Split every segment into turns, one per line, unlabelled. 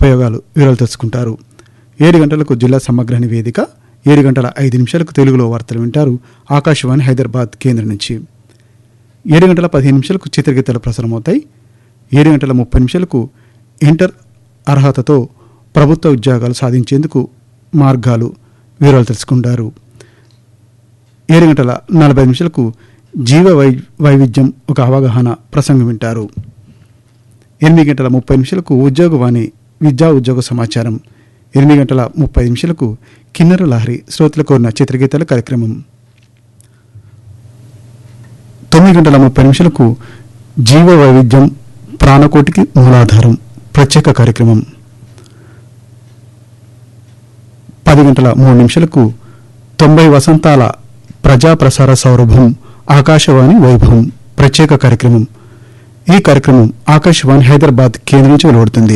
ఉపయోగాలు వివరాలు తెలుసుకుంటారు ఏడు గంటలకు జిల్లా సమగ్ర నివేదిక ఏడు గంటల ఐదు నిమిషాలకు తెలుగులో వార్తలు వింటారు ఆకాశవాణి హైదరాబాద్ కేంద్రం నుంచి ఏడు గంటల పదిహేను నిమిషాలకు చిత్రగీతాలు ప్రసారమవుతాయి ఏడు గంటల ముప్పై నిమిషాలకు ఇంటర్ అర్హతతో ప్రభుత్వ ఉద్యోగాలు సాధించేందుకు మార్గాలు వివరాలు తెలుసుకుంటారు ఏడు గంటల నలభై నిమిషాలకు జీవ వై వైవిధ్యం ఒక అవగాహన ప్రసంగం వింటారు ఎనిమిది గంటల ముప్పై నిమిషాలకు ఉద్యోగవాణి విద్యా ఉద్యోగ సమాచారం ఎనిమిది గంటల ముప్పై నిమిషాలకు కిన్నెర లహరి శ్రోతలు కోరిన చిత్రగీతాల కార్యక్రమం తొమ్మిది గంటల ముప్పై నిమిషాలకు జీవ వైవిధ్యం ప్రాణకోటికి మూలాధారం ప్రత్యేక కార్యక్రమం పది గంటల మూడు నిమిషాలకు తొంభై వసంతాల ప్రజా ప్రసార సౌరభం ఆకాశవాణి వైభవం ప్రత్యేక కార్యక్రమం ఈ కార్యక్రమం ఆకాశవాణి హైదరాబాద్ కేంద్రం నుంచి వెలువడుతుంది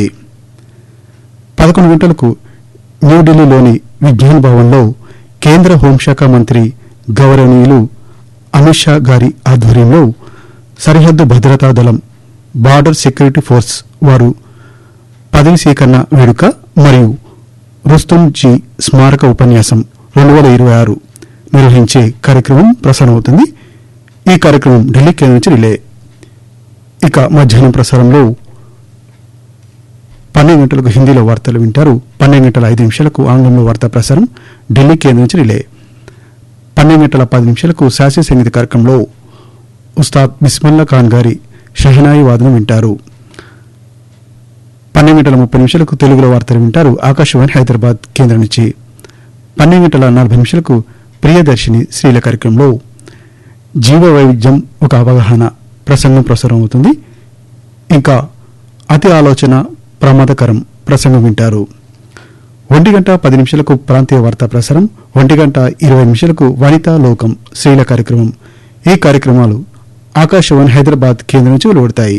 పదకొండు గంటలకు న్యూఢిల్లీలోని విజ్ఞాన్ భవన్లో కేంద్ర హోంశాఖ మంత్రి గౌరవనీయులు అమిత్ షా గారి ఆధ్వర్యంలో సరిహద్దు భద్రతా దళం బార్డర్ సెక్యూరిటీ ఫోర్స్ వారు పదవి స్వీకరణ వేడుక మరియు రుస్తుం జీ స్మారక ఉపన్యాసం రెండు వేల ఇరవై ఆరు నిర్వహించే కార్యక్రమం ప్రసారమవుతుంది ఈ కార్యక్రమం ఢిల్లీ కేంద్రం నుంచి రిలే ఇక మధ్యాహ్నం ప్రసారంలో పన్నెండు గంటలకు హిందీలో వార్తలు వింటారు పన్నెండు గంటల ఐదు నిమిషాలకు ఆంగ్లంలో వార్తా ప్రసారం ఢిల్లీ కేంద్రం నుంచి రిలే పన్నెండు గంటల పది నిమిషాలకు శాస్త్రీయ సంగీత కార్యక్రమంలో ఉస్తాద్ బిస్మల్లా ఖాన్ గారి షహనాయి వాదనం వింటారు పన్నెండు గంటల ముప్పై నిమిషాలకు తెలుగులో వార్తలు వింటారు ఆకాశవాణి హైదరాబాద్ కేంద్రం నుంచి పన్నెండు గంటల నలభై నిమిషాలకు ప్రియదర్శిని స్త్రీల కార్యక్రమంలో జీవ వైవిధ్యం ఒక అవగాహన ప్రసంగం ప్రసారం అవుతుంది ఇంకా అతి ఆలోచన ప్రమాదకరం ప్రసంగం వింటారు ఒంటి గంట పది నిమిషాలకు ప్రాంతీయ వార్తా ప్రసారం ఒంటి గంట ఇరవై నిమిషాలకు వనితా లోకం స్త్రీల కార్యక్రమం ఈ కార్యక్రమాలు ఆకాశవాణి హైదరాబాద్ కేంద్రం నుంచి వెలువడతాయి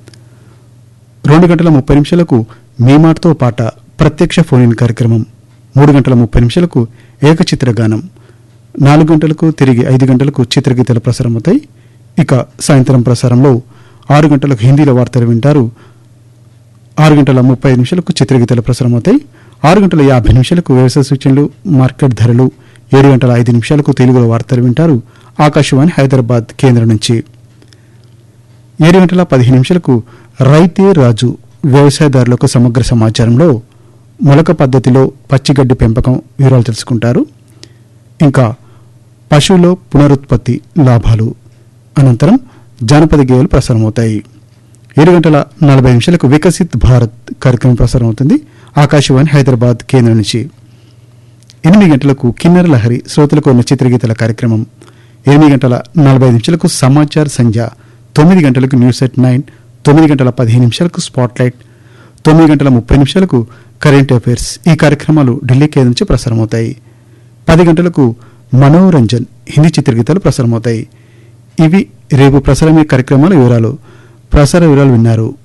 రెండు గంటల ముప్పై నిమిషాలకు మీమాట్తో పాట ప్రత్యక్ష ఫోన్ ఇన్ కార్యక్రమం మూడు గంటల ముప్పై నిమిషాలకు ఏకచిత్ర గానం నాలుగు గంటలకు తిరిగి ఐదు గంటలకు చిత్రగీతాలు ప్రసారం అవుతాయి ఇక సాయంత్రం ప్రసారంలో ఆరు గంటలకు హిందీలో వార్తలు వింటారు ఆరు గంటల ముప్పై ఐదు నిమిషాలకు చిత్రగీతాలు ప్రసారం అవుతాయి ఆరు గంటల యాభై నిమిషాలకు వ్యవసాయ సూచనలు మార్కెట్ ధరలు ఏడు గంటల ఐదు నిమిషాలకు తెలుగులో వార్తలు వింటారు ఆకాశవాణి హైదరాబాద్ కేంద్రం నుంచి ఏడు గంటల పదిహేను నిమిషాలకు రైతే రాజు వ్యవసాయదారులకు సమగ్ర సమాచారంలో మొలక పద్ధతిలో పచ్చిగడ్డి పెంపకం వివరాలు తెలుసుకుంటారు ఇంకా పశువులో పునరుత్పత్తి లాభాలు అనంతరం జానపద గేయాలు ప్రసారమవుతాయి ఏడు గంటల నలభై నిమిషాలకు వికసిత్ భారత్ కార్యక్రమం ప్రసారం అవుతుంది ఆకాశవాణి హైదరాబాద్ కేంద్రం నుంచి ఎనిమిది గంటలకు కిన్నెర లహరి శ్రోతలకు ఉన్న చిత్రగీతల కార్యక్రమం ఎనిమిది గంటల నలభై ఐదు నిమిషాలకు సమాచార్ సంధ్య తొమ్మిది గంటలకు న్యూస్ ఎట్ నైన్ తొమ్మిది గంటల పదిహేను నిమిషాలకు స్పాట్ లైట్ తొమ్మిది గంటల ముప్పై నిమిషాలకు కరెంట్ అఫైర్స్ ఈ కార్యక్రమాలు ఢిల్లీ కేంద్రం నుంచి ప్రసారమవుతాయి పది గంటలకు మనోరంజన్ హిందీ చిత్రగీతాలు ప్రసారమవుతాయి ఇవి రేపు ప్రసారమయ్యే కార్యక్రమాల వివరాలు ప్రసార వివరాలు విన్నారు